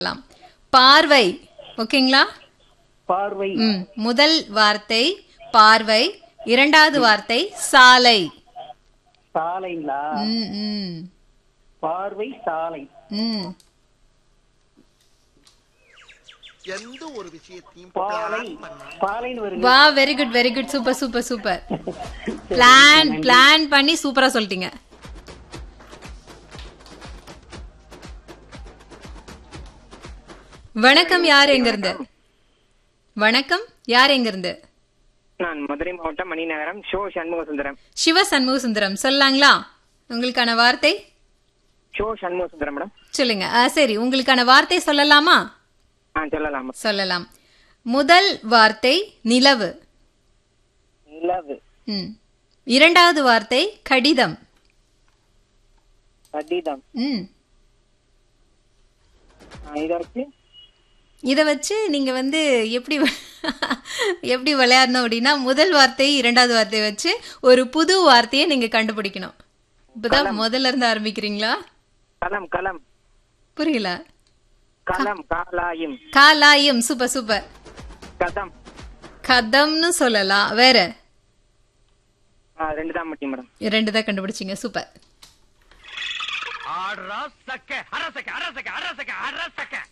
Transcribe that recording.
சொல்லலாம் பார்வை ஓகேங்களா பார்வை ம் முதல் வார்த்தை பார்வை இரண்டாவது வார்த்தை சாலை சாலைங்களா ம் ம் பார்வை சாலை ம் எந்த ஒரு விஷயத்தையும் பாலை plan பண்ணாம பாலைன்னு வருங்க வா very good very good super super super plan plan பண்ணி சூப்பரா சொல்லிட்டீங்க வணக்கம் யார் எங்க இருந்து வணக்கம் யார் எங்க இருந்து நான் மதுரை மாவட்டம் மணிநகரம் ஷோ சண்முக சுந்தரம் சிவ சண்முக சுந்தரம் சொல்லலாங்களா உங்களுக்கான வார்த்தை ஷோ சண்முக சுந்தரம் மேடம் சொல்லுங்க ஆ, சரி உங்களுக்கான வார்த்தை சொல்லலாமா ஆ சொல்லலாம் சொல்லலாம் முதல் வார்த்தை நிலவு நிலவு ம் இரண்டாவது வார்த்தை கடிதம் கடிதம் ம் இதை வச்சு இதை வச்சு நீங்க வந்து எப்படி வ- எப்படி விளையாடணும் அப்படின்னா முதல் வார்த்தை இரண்டாவது வார்த்தையை வச்சு ஒரு புது வார்த்தையை நீங்க கண்டுபிடிக்கணும் இப்பதான் முதல்ல இருந்து ஆரம்பிக்கிறீங்களா களம் களம் புரியல களம் காலாயும் காலாயம் சூப்பர் சூப்பர் கதம் கதம்னு சொல்லலாம் வேற ஆ, ரெண்டு தான் மட்டும் மேடம் ரெண்டு தான் கண்டுபிடிச்சீங்க சூப்பர் ஆடுறா சக்க அரசக்க அரசக்க அரசக்க அரசக்க